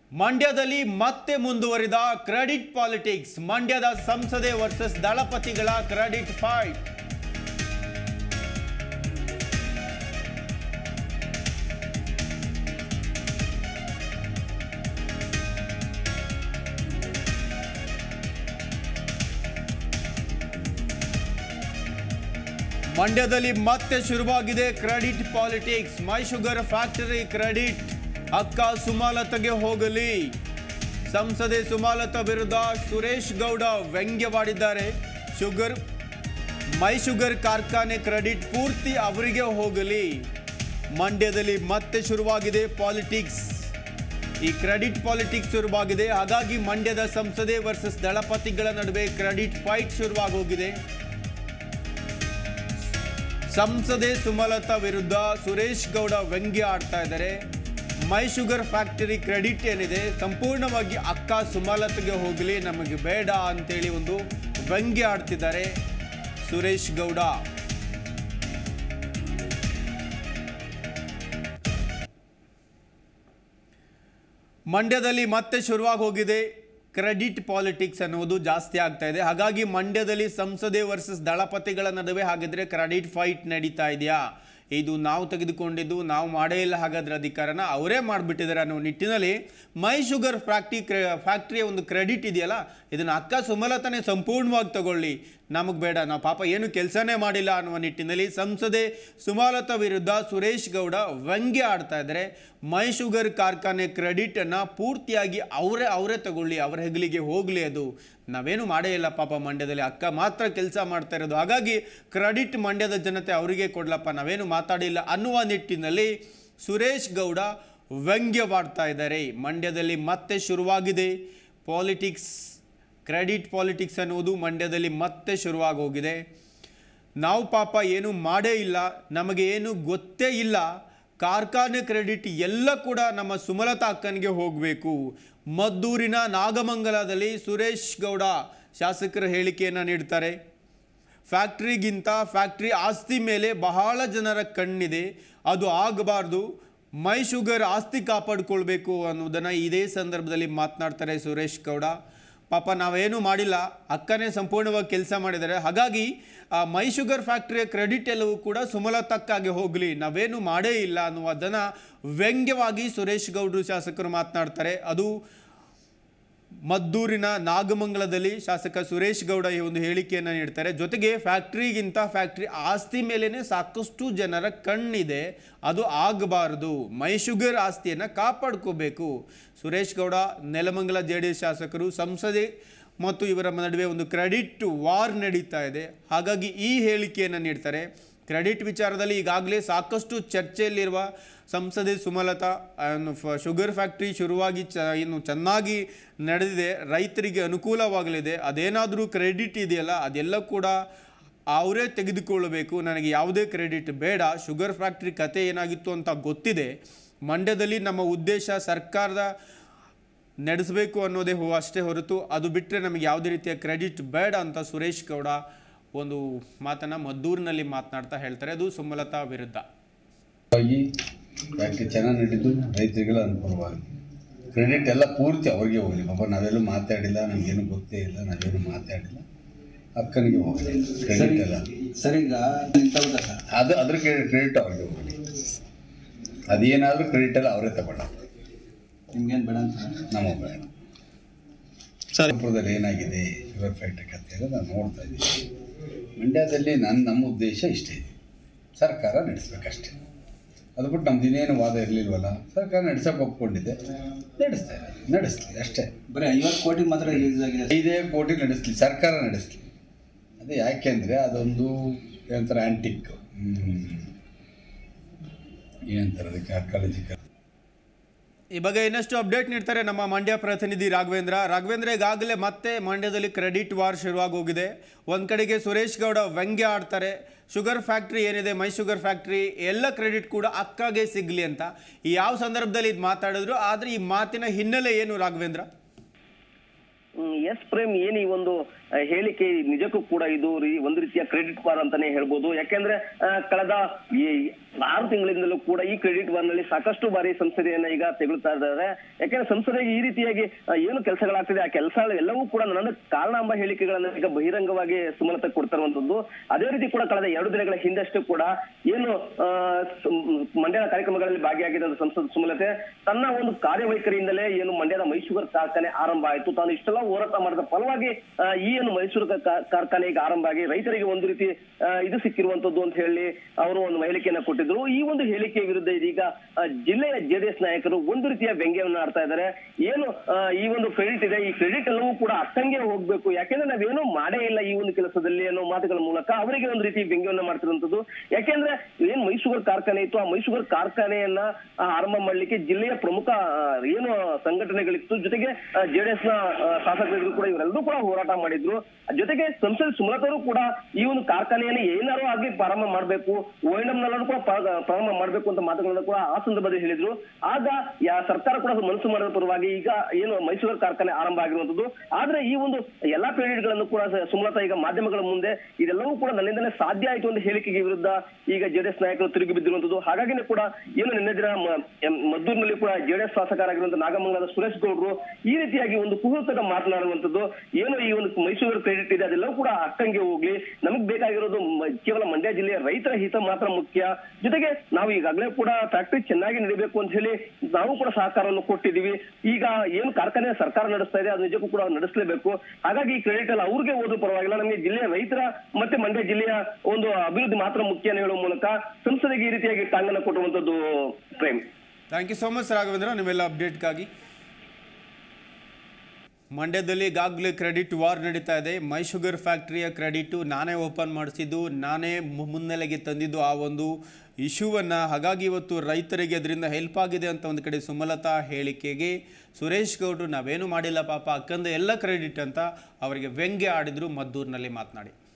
ಮಂಡ್ಯದಲ್ಲಿ ಮತ್ತೆ ಮುಂದುವರಿದ ಕ್ರೆಡಿಟ್ ಪಾಲಿಟಿಕ್ಸ್ ಮಂಡ್ಯದ ಸಂಸದೆ ವರ್ಸಸ್ ದಳಪತಿಗಳ ಕ್ರೆಡಿಟ್ ಫೈಟ್ ಮಂಡ್ಯದಲ್ಲಿ ಮತ್ತೆ ಶುರುವಾಗಿದೆ credit politics Mysugar factory credit ಅಕ್ಕ ಸುಮಾಲತಗೆ ಹೋಗಲಿ ಸಂಸದೆ ಸುಮಾಲತಾ ವಿರುದ್ಧ ಸುರೇಶ್ ಗೌಡ ವ್ಯಂಗ್ಯವಾಡಿದ್ದಾರೆ ಶುಗರ್ ಮೈ ಶುಗರ್ ಕಾರ್ಖಾನೆ ಕ್ರೆಡಿಟ್ ಪೂರ್ತಿ ಅವರಿಗೆ ಹೋಗಲಿ ಮಂಡ್ಯದಲ್ಲಿ ಮತ್ತೆ ಶುರುವಾಗಿದೆ ಪಾಲಿಟಿಕ್ಸ್ ಈ ಕ್ರೆಡಿಟ್ ಪಾಲಿಟಿಕ್ಸ್ ಶುರುವಾಗಿದೆ ಹಾಗಾಗಿ ಮಂಡ್ಯದ ಸಂಸದೆ ವರ್ಸಸ್ ದಳಪತಿಗಳ ನಡುವೆ ಕ್ರೆಡಿಟ್ ಫೈಟ್ ಶುರುವಾಗೋಗಿದೆ ಸಂಸದೆ ಸುಮಲತಾ ವಿರುದ್ಧ ಸುರೇಶ್ ಗೌಡ ವ್ಯಂಗ್ಯ ಆಡ್ತಾ ಇದ್ದಾರೆ ಮೈ ಶುಗರ್ ಫ್ಯಾಕ್ಟರಿ ಕ್ರೆಡಿಟ್ ಏನಿದೆ ಸಂಪೂರ್ಣವಾಗಿ ಅಕ್ಕ ಸುಮಲತ್ಗೆ ಹೋಗಲಿ ನಮಗೆ ಬೇಡ ಅಂತೇಳಿ ಒಂದು ವ್ಯಂಗ್ಯ ಆಡ್ತಿದ್ದಾರೆ ಸುರೇಶ್ ಗೌಡ ಮಂಡ್ಯದಲ್ಲಿ ಮತ್ತೆ ಶುರುವಾಗಿ ಹೋಗಿದೆ ಕ್ರೆಡಿಟ್ ಪಾಲಿಟಿಕ್ಸ್ ಅನ್ನುವುದು ಜಾಸ್ತಿ ಆಗ್ತಾ ಇದೆ ಹಾಗಾಗಿ ಮಂಡ್ಯದಲ್ಲಿ ಸಂಸದೆ ವರ್ಸಸ್ ದಳಪತಿಗಳ ನಡುವೆ ಹಾಗಿದ್ರೆ ಕ್ರೆಡಿಟ್ ಫೈಟ್ ನಡೀತಾ ಇದೆಯಾ ಇದು ನಾವು ತೆಗೆದುಕೊಂಡಿದ್ದು ನಾವು ಮಾಡೇ ಇಲ್ಲ ಹಾಗಾದ್ರೆ ಅಧಿಕಾರನ ಅವರೇ ಮಾಡಿಬಿಟ್ಟಿದ್ದಾರೆ ಅನ್ನೋ ನಿಟ್ಟಿನಲ್ಲಿ ಮೈ ಶುಗರ್ ಫ್ಯಾಕ್ಟ್ರಿ ಕ್ರೆ ಫ್ಯಾಕ್ಟ್ರಿಯ ಒಂದು ಕ್ರೆಡಿಟ್ ಇದೆಯಲ್ಲ ಇದನ್ನು ಅಕ್ಕ ಸುಮಲತಾನೇ ಸಂಪೂರ್ಣವಾಗಿ ತಗೊಳ್ಳಿ ನಮಗೆ ಬೇಡ ನಾವು ಪಾಪ ಏನು ಕೆಲಸನೇ ಮಾಡಿಲ್ಲ ಅನ್ನುವ ನಿಟ್ಟಿನಲ್ಲಿ ಸಂಸದೆ ಸುಮಲತಾ ವಿರುದ್ಧ ಸುರೇಶ್ ಗೌಡ ವ್ಯಂಗ್ಯ ಆಡ್ತಾ ಇದ್ದಾರೆ ಮೈ ಶುಗರ್ ಕಾರ್ಖಾನೆ ಕ್ರೆಡಿಟನ್ನು ಪೂರ್ತಿಯಾಗಿ ಅವರೇ ಅವರೇ ತಗೊಳ್ಳಿ ಅವರ ಹೆಗಲಿಗೆ ಹೋಗಲಿ ಅದು ನಾವೇನು ಮಾಡೇ ಇಲ್ಲ ಪಾಪ ಮಂಡ್ಯದಲ್ಲಿ ಅಕ್ಕ ಮಾತ್ರ ಕೆಲಸ ಮಾಡ್ತಾ ಇರೋದು ಹಾಗಾಗಿ ಕ್ರೆಡಿಟ್ ಮಂಡ್ಯದ ಜನತೆ ಅವರಿಗೆ ಕೊಡ್ಲಪ್ಪ ನಾವೇನು ಮಾತಾಡಿಲ್ಲ ಅನ್ನುವ ನಿಟ್ಟಿನಲ್ಲಿ ಸುರೇಶ್ ಗೌಡ ವ್ಯಂಗ್ಯವಾಡ್ತಾ ಇದ್ದಾರೆ ಮಂಡ್ಯದಲ್ಲಿ ಮತ್ತೆ ಶುರುವಾಗಿದೆ ಪಾಲಿಟಿಕ್ಸ್ ಕ್ರೆಡಿಟ್ ಪಾಲಿಟಿಕ್ಸ್ ಅನ್ನುವುದು ಮಂಡ್ಯದಲ್ಲಿ ಮತ್ತೆ ಶುರುವಾಗಿ ಹೋಗಿದೆ ನಾವು ಪಾಪ ಏನು ಮಾಡೇ ಇಲ್ಲ ನಮಗೆ ಏನು ಗೊತ್ತೇ ಇಲ್ಲ ಕಾರ್ಖಾನೆ ಕ್ರೆಡಿಟ್ ಎಲ್ಲ ಕೂಡ ನಮ್ಮ ಸುಮಲತಾ ಅಕ್ಕನಿಗೆ ಹೋಗಬೇಕು ಮದ್ದೂರಿನ ನಾಗಮಂಗಲದಲ್ಲಿ ಸುರೇಶ್ ಗೌಡ ಶಾಸಕರ ಹೇಳಿಕೆಯನ್ನು ನೀಡ್ತಾರೆ ಫ್ಯಾಕ್ಟ್ರಿಗಿಂತ ಫ್ಯಾಕ್ಟ್ರಿ ಆಸ್ತಿ ಮೇಲೆ ಬಹಳ ಜನರ ಕಣ್ಣಿದೆ ಅದು ಆಗಬಾರ್ದು ಮೈ ಶುಗರ್ ಆಸ್ತಿ ಕಾಪಾಡಿಕೊಳ್ಬೇಕು ಅನ್ನೋದನ್ನು ಇದೇ ಸಂದರ್ಭದಲ್ಲಿ ಮಾತನಾಡ್ತಾರೆ ಸುರೇಶ್ ಗೌಡ ಪಾಪ ನಾವೇನು ಮಾಡಿಲ್ಲ ಅಕ್ಕನೇ ಸಂಪೂರ್ಣವಾಗಿ ಕೆಲಸ ಮಾಡಿದ್ದಾರೆ ಹಾಗಾಗಿ ಆ ಮೈ ಶುಗರ್ ಫ್ಯಾಕ್ಟ್ರಿಯ ಕ್ರೆಡಿಟ್ ಎಲ್ಲವೂ ಕೂಡ ಸುಮಲತಕ್ಕಾಗಿ ಹೋಗಲಿ ನಾವೇನು ಮಾಡೇ ಇಲ್ಲ ಅನ್ನುವುದನ್ನು ವ್ಯಂಗ್ಯವಾಗಿ ಸುರೇಶ್ ಗೌಡ್ರು ಶಾಸಕರು ಮಾತನಾಡ್ತಾರೆ ಅದು ಮದ್ದೂರಿನ ನಾಗಮಂಗಲದಲ್ಲಿ ಶಾಸಕ ಸುರೇಶ್ ಗೌಡ ಈ ಒಂದು ಹೇಳಿಕೆಯನ್ನು ನೀಡ್ತಾರೆ ಜೊತೆಗೆ ಫ್ಯಾಕ್ಟ್ರಿಗಿಂತ ಫ್ಯಾಕ್ಟ್ರಿ ಆಸ್ತಿ ಮೇಲೇ ಸಾಕಷ್ಟು ಜನರ ಕಣ್ಣಿದೆ ಅದು ಆಗಬಾರದು ಮೈ ಶುಗರ್ ಆಸ್ತಿಯನ್ನು ಕಾಪಾಡ್ಕೋಬೇಕು Suresh Gowda Nelamangala J D S ಶಾಸಕರು ಸಂಸದೆ ಮತ್ತು ಇವರ ನಡುವೆ ಒಂದು ಕ್ರೆಡಿಟ್ ವಾರ್ ನಡೀತಾ ಇದೆ ಹಾಗಾಗಿ ಈ ಹೇಳಿಕೆಯನ್ನು ನೀಡ್ತಾರೆ ಕ್ರೆಡಿಟ್ ವಿಚಾರದಲ್ಲಿ ಈಗಾಗಲೇ ಸಾಕಷ್ಟು ಚರ್ಚೆಯಲ್ಲಿರುವ ಸಂಸದೆ ಸುಮಲತಾ ಅನ್ನು ಫ ಶುಗರ್ ಫ್ಯಾಕ್ಟ್ರಿ ಶುರುವಾಗಿ ಚ ಇನ್ನು ಚೆನ್ನಾಗಿ ನಡೆದಿದೆ ರೈತರಿಗೆ ಅನುಕೂಲವಾಗಲಿದೆ ಅದೇನಾದರೂ ಕ್ರೆಡಿಟ್ ಇದೆಯಲ್ಲ ಅದೆಲ್ಲ ಕೂಡ ಅವರೇ ತೆಗೆದುಕೊಳ್ಳಬೇಕು ನನಗೆ ಯಾವುದೇ ಕ್ರೆಡಿಟ್ ಬೇಡ ಶುಗರ್ ಫ್ಯಾಕ್ಟ್ರಿ ಕತೆ ಏನಾಗಿತ್ತು ಅಂತ ಗೊತ್ತಿದೆ ಮಂಡ್ಯದಲ್ಲಿ ನಮ್ಮ ಉದ್ದೇಶ ಸರ್ಕಾರದ ನಡೆಸಬೇಕು ಅನ್ನೋದೇ ಹೋ ಅಷ್ಟೇ ಹೊರತು ಅದು ಬಿಟ್ಟರೆ ನಮಗೆ ಯಾವುದೇ ರೀತಿಯ ಕ್ರೆಡಿಟ್ ಬೇಡ ಅಂತ ಸುರೇಶ್ ಗೌಡ ಒಂದು ಮಾತನ್ನು ಮದ್ದೂರಿನಲ್ಲಿ ಮಾತನಾಡ್ತಾ ಹೇಳ್ತಾರೆ ಅದು ಸುಮಲತಾ ವಿರುದ್ಧ ಆಗಿ ಫ್ಯಾಕ್ಟ್ರಿ ಚೆನ್ನಾಗಿ ನಡೀತು ರೈತರಿಗೆಲ್ಲ ಅನುಕೂಲವಾಗಿದೆ ಕ್ರೆಡಿಟ್ ಎಲ್ಲ ಪೂರ್ತಿ ಅವ್ರಿಗೆ ಹೋಗಲಿ ಪಾಪ ನಾವೆಲ್ಲೂ ಮಾತಾಡಿಲ್ಲ ನಮಗೇನು ಗೊತ್ತೇ ಇಲ್ಲ ನಾವೇನು ಮಾತಾಡಿಲ್ಲ ಅಕ್ಕನಿಗೆ ಹೋಗಲಿ ಕ್ರೆಡಿಟ್ ಎಲ್ಲ ಸರ್ ಈಗ ನಿಂತವ್ರಲ್ಲ ಸರ್ ಅದು ಅದ್ರ ಕ್ರೆಡಿಟ್ ಅವ್ರಿಗೆ ಹೋಗಲಿ ಅದೇನಾದರೂ ಕ್ರೆಡಿಟ್ ಎಲ್ಲ ಅವರೇ ತಗೊಳ್ಳ ನಿಮ್ಗೇನು ಬೇಡ ಅಂತ ನಮ್ಮ ಬೇಡ ಸಂಪುರದಲ್ಲಿ ಏನಾಗಿದೆ ಶುಗರ್ ಫ್ಯಾಕ್ಟ್ರಿ ಕತೆ ಎಲ್ಲ ನಾನು ನೋಡ್ತಾ ಇದ್ದೀನಿ ಮಂಡ್ಯದಲ್ಲಿ ನನ್ನ ನಮ್ಮ ಉದ್ದೇಶ ಇಷ್ಟೇ ಇದೆ ಸರ್ಕಾರ ನಡೆಸ್ಬೇಕಷ್ಟೇ ಅದು ಬಿಟ್ಟು ನಮ್ದು ಇನ್ನೇನು ವಾದ ಇರಲಿಲ್ವಲ್ಲ ಸರ್ಕಾರ ನಡೆಸೋಕೆ ಒಪ್ಕೊಂಡಿದೆ ನಡೆಸ್ತಾ ಇದೆ ನಡೆಸಲಿ ಅಷ್ಟೇ ಬರೀ ಐವತ್ತು ಕೋಟಿ ಮಾತ್ರ ಯೂಸ್ ಆಗಿದೆ ಐದೇ ಕೋಟಿ ನಡೆಸಲಿ ಸರ್ಕಾರ ನಡೆಸಲಿ ಅದು ಯಾಕೆಂದರೆ ಅದೊಂದು ಏನಂತಾರೆ ಆ್ಯಂಟಿಕ್ ಏನಂತಾರೆ ಅದಕ್ಕೆ ಆರ್ಕಾಲಜಿಕಲ್ ಈ ಬಗ್ಗೆ ಇನ್ನಷ್ಟು ಅಪ್ಡೇಟ್ ನೀಡ್ತಾರೆ ನಮ್ಮ ಮಂಡ್ಯ ಪ್ರತಿನಿಧಿ ರಾಘವೇಂದ್ರ ರಾಘವೇಂದ್ರ ಈಗಾಗಲೇ ಮತ್ತೆ ಮಂಡ್ಯದಲ್ಲಿ ಕ್ರೆಡಿಟ್ ವಾರ್ ಶುರುವಾಗಿ ಹೋಗಿದೆ ಒಂದು ಕಡೆಗೆ ಸುರೇಶ್ ಗೌಡ ವ್ಯಂಗ್ಯ ಆಡ್ತಾರೆ ಶುಗರ್ ಫ್ಯಾಕ್ಟ್ರಿ ಏನಿದೆ ಮೈ ಶುಗರ್ ಫ್ಯಾಕ್ಟ್ರಿ ಎಲ್ಲ ಕ್ರೆಡಿಟ್ ಕೂಡ ಅಕ್ಕಗೆ ಸಿಗಲಿ ಅಂತ ಈ ಯಾವ ಸಂದರ್ಭದಲ್ಲಿ ಇದು ಮಾತಾಡಿದ್ರು ಆದರೆ ಈ ಮಾತಿನ ಹಿನ್ನೆಲೆ ಏನು ರಾಘವೇಂದ್ರ ಹ್ಮ್, ಎಸ್ ಪ್ರೇಮ್ ಏನ್ ಈ ಒಂದು ಆ, ಹೇಳಿಕೆ ನಿಜಕ್ಕೂ ಕೂಡ ಇದು ರೀ- ಒಂದು ರೀತಿಯ ಕ್ರೆಡಿಟ್ ಬಾರ್ ಅಂತಾನೆ ಹೇಳ್ಬೋದು ಯಾಕೆಂದ್ರೆ ಆ, ಕಳೆದ ಈ ಆರು ತಿಂಗಳಿಂದಲೂ ಕೂಡ ಈ ಕ್ರೆಡಿಟ್ ಬಾರ್ ನಲ್ಲಿ ಸಾಕಷ್ಟು ಬಾರಿ ಸಂಸದೆಯನ್ನ ಈಗ ತೆಗಳುತ್ತಾ ಇದ್ದಾರೆ ಯಾಕೆಂದ್ರೆ ಸಂಸದೆಗೆ ಈ ರೀತಿಯಾಗಿ ಆ, ಏನು ಕೆಲಸಗಳಾಗ್ತಿದೆ ಆ ಕೆಲಸ ಎಲ್ಲವೂ ಕೂಡ ನನ್ನ ಕಾರಣ ಎಂಬ ಹೇಳಿಕೆಗಳನ್ನ ಈಗ ಬಹಿರಂಗವಾಗಿ ಸುಮಲತಾ ಕೊಡ್ತಿರುವಂತದ್ದು ಅದೇ ರೀತಿ ಕೂಡ ಕಳೆದ ಎರಡು ದಿನಗಳ ಹಿಂದಷ್ಟೇ ಕೂಡ ಏನು ಆ, ಸು- ಮಂಡ್ಯದ ಕಾರ್ಯಕ್ರಮಗಳಲ್ಲಿ ಭಾಗಿಯಾಗಿದ್ದ ಸಂಸದ ಸುಮಲತೆ ತನ್ನ ಒಂದು ಕಾರ್ಯವೈಖರಿಯಿಂದಲೇ ಏನು ಮಂಡ್ಯದ ಮೈಸೂರು ಕಾರ್ಖಾನೆ ಆರಂಭ ಆಯಿತು ತಾನು ಇಷ್ಟೆಲ್ಲ ಹೋರಾಟ ಮಾಡಿದ ಫಲವಾಗಿ ಆ, ಈ ಏನು ಮೈಸೂರು ಕಾ- ಕಾರ್ಖಾನೆ ಈಗ ಆರಂಭ ಆಗಿ ರೈತರಿಗೆ ಒಂದು ರೀತಿ ಆ, ಇದು ಸಿಕ್ಕಿರುವಂತದ್ದು ಅಂತ ಹೇಳಿ ಅವರು ಒಂದು ಹೇಳಿಕೆಯನ್ನ ಕೊಟ್ಟಿದ್ರು ಈ ಒಂದು ಹೇಳಿಕೆ ವಿರುದ್ಧ ಇದೀಗ ಆ, ಜಿಲ್ಲೆಯ ಜೆಡಿಎಸ್ ನಾಯಕರು ಒಂದು ರೀತಿಯ ವ್ಯಂಗ್ಯವನ್ನು ಆಡ್ತಾ ಇದ್ದಾರೆ ಏನು ಆ, ಈ ಒಂದು ಕ್ರೆಡಿಟ್ ಇದೆ ಈ ಕ್ರೆಡಿಟ್ ಎಲ್ಲವೂ ಕೂಡ ಅಕ್ಕಂಗೆ ಹೋಗ್ಬೇಕು ಯಾಕೆಂದ್ರೆ ನಾವೇನು ಮಾಡೇ ಇಲ್ಲ ಈ ಒಂದು ಕೆಲಸದಲ್ಲಿ ಅನ್ನೋ ಮಾತುಗಳ ಮೂಲಕ ಅವರಿಗೆ ಒಂದು ರೀತಿ ವ್ಯಂಗ್ಯವನ್ನ ಮಾಡ್ತಿರುವಂತದ್ದು ಯಾಕೆಂದ್ರೆ ಏನ್ ಮೈಸೂರು ಕಾರ್ಖಾನೆ ಇತ್ತು ಆ ಮೈಸೂರು ಕಾರ್ಖಾನೆಯನ್ನ ಆ, ಆರಂಭ ಮಾಡ್ಲಿಕ್ಕೆ ಜಿಲ್ಲೆಯ ಪ್ರಮುಖ ಆ, ಏನು ಸಂಘಟನೆಗಳಿತ್ತು ಜೊತೆಗೆ ಜೆಡಿಎಸ್ ನ ಆ, ಶಾಸಕರಿಗೂ ಕೂಡ ಇವರೆಲ್ಲರೂ ಕೂಡ ಹೋರಾಟ ಮಾಡಿದ್ರು ಜೊತೆಗೆ ಸಂಸದ ಸುಮಲತರು ಕೂಡ ಈ ಒಂದು ಕಾರ್ಖಾನೆಯನ್ನು ಏನಾರು ಆಗ್ಲಿ ಪ್ರಾರಂಭ ಮಾಡಬೇಕು ಓಎಂಎಂ ನಲ್ಲೂ ಕೂಡ ಪ್ರಾ- ಪ್ರಾರಂಭ ಮಾಡಬೇಕು ಅಂತ ಮಾತುಗಳನ್ನ ಕೂಡ ಆ ಸಂದರ್ಭದಲ್ಲಿ ಹೇಳಿದ್ರು ಆಗ ಯಾ ಸರ್ಕಾರ ಕೂಡ ಮನಸ್ಸು ಮಾಡಿದ ಪರವಾಗಿ ಈಗ ಏನು ಮೈಸೂರು ಕಾರ್ಖಾನೆ ಆರಂಭ ಆಗಿರುವಂತದ್ದು ಆದ್ರೆ ಈ ಒಂದು ಎಲ್ಲಾ ಕ್ರೆಡಿಟ್ ಗಳನ್ನು ಕೂಡ ಸ- ಸುಮಲತಾ ಈಗ ಮಾಧ್ಯಮಗಳ ಮುಂದೆ ಇದೆಲ್ಲವೂ ಕೂಡ ನನ್ನಿಂದಲೇ ಸಾಧ್ಯ ಆಯಿತು ಅಂತ ಹೇಳಿಕೆಗೆ ವಿರುದ್ಧ ಈಗ ಜೆಡಿಎಸ್ ನಾಯಕರು ತಿರುಗಿ ಬಿದ್ದಿರುವಂತದ್ದು ಹಾಗಾಗಿನೇ ಕೂಡ ಏನು ನಿನ್ನೆ ದಿನ ಮ- ಎಂ- ಮದ್ದೂರಿನಲ್ಲಿ ಕೂಡ ಜೆಡಿಎಸ್ ಶಾಸಕರಾಗಿರುವಂತಹ ನಾಗಮಂಗಲದ ಸುರೇಶ್ ಗೌಡ್ರು ಈ ರೀತಿಯಾಗಿ ಒಂದು ಕುಹಕದ ಮಾತನಾಡುವಂತದ್ದು ಏನು ಈ ಒಂದು ಮೈಸೂರು ಕ್ರೆಡಿಟ್ ಇದೆ ಅದೆಲ್ಲವೂ ಕೂಡ ಅಕ್ಕಂಗೆ ಹೋಗ್ಲಿ ನಮಗ್ ಬೇಕಾಗಿರೋದು ಮ- ಕೇವಲ ಮಂಡ್ಯ ಜಿಲ್ಲೆಯ ರೈತರ ಹಿತ ಮಾತ್ರ ಮುಖ್ಯ ಜೊತೆಗೆ ನಾವು ಈಗಾಗಲೇ ಕೂಡ ಫ್ಯಾಕ್ಟರಿ ಚೆನ್ನಾಗಿ ನಡಿಬೇಕು ಅಂತ ಹೇಳಿ ನಾವು ಕೂಡ ಸಹಕಾರವನ್ನು ಕೊಟ್ಟಿದೀವಿ ಈಗ ಏನು ಕಾರ್ಖಾನೆ ಸರ್ಕಾರ ನಡೆಸ್ತಾ ಇದೆ ಅದು ನಿಜಕ್ಕೂ ಕೂಡ ನಡೆಸಲೇಬೇಕು ಹಾಗಾಗಿ ಈ ಕ್ರೆಡಿಟ್ ಎಲ್ಲ ಅವ್ರಿಗೆ ಹೋದ್ರೂ ಪರವಾಗಿಲ್ಲ ನಮಗೆ ಜಿಲ್ಲೆಯ ರೈತರ ಮತ್ತೆ ಮಂಡ್ಯ ಜಿಲ್ಲೆಯ ಒಂದು ಅಭಿವೃದ್ಧಿ ಮಾತ್ರ ಮುಖ್ಯ ಅಂತ ಹೇಳುವ ಮೂಲಕ ಸಂಸದೆಗೆ ಈ ರೀತಿಯಾಗಿ ಟಾಂಗನ್ನ ಕೊಟ್ಟುವಂತದ್ದು Prem thank you so much Raghavendra ನಿಮ್ಮೆಲ್ಲ ಅಪ್ಡೇಟ್ಗಾಗಿ ಮಂಡ್ಯದಲ್ಲಿ ಈಗಾಗಲೇ ಕ್ರೆಡಿಟ್ ವಾರ್ ನಡೀತಾ ಇದೆ ಮೈ ಶುಗರ್ ಫ್ಯಾಕ್ಟ್ರಿಯ ಕ್ರೆಡಿಟು ನಾನೇ ಓಪನ್ ಮಾಡಿಸಿದ್ದು ನಾನೇ ಮು- ಮುನ್ನೆಲೆಗೆ ತಂದಿದ್ದು ಆ ಒಂದು ಇಶ್ಯೂವನ್ನು ಹಾಗಾಗಿ ಇವತ್ತು ರೈತರಿಗೆ ಅದರಿಂದ ಹೆಲ್ಪ್ ಆಗಿದೆ ಅಂತ ಒಂದು ಕಡೆ ಸುಮಲತಾ ಹೇಳಿಕೆಗೆ ಸುರೇಶ್ ಗೌಡ್ರು ನಾವೇನು ಮಾಡಿಲ್ಲ ಪಾಪ ಅಕ್ಕಂದ ಎಲ್ಲ ಕ್ರೆಡಿಟ್ ಅಂತ ಅವರಿಗೆ ವ್ಯಂಗ್ಯ ಆಡಿದ್ರು ಮದ್ದೂರಿನಲ್ಲಿ ಮಾತನಾಡಿ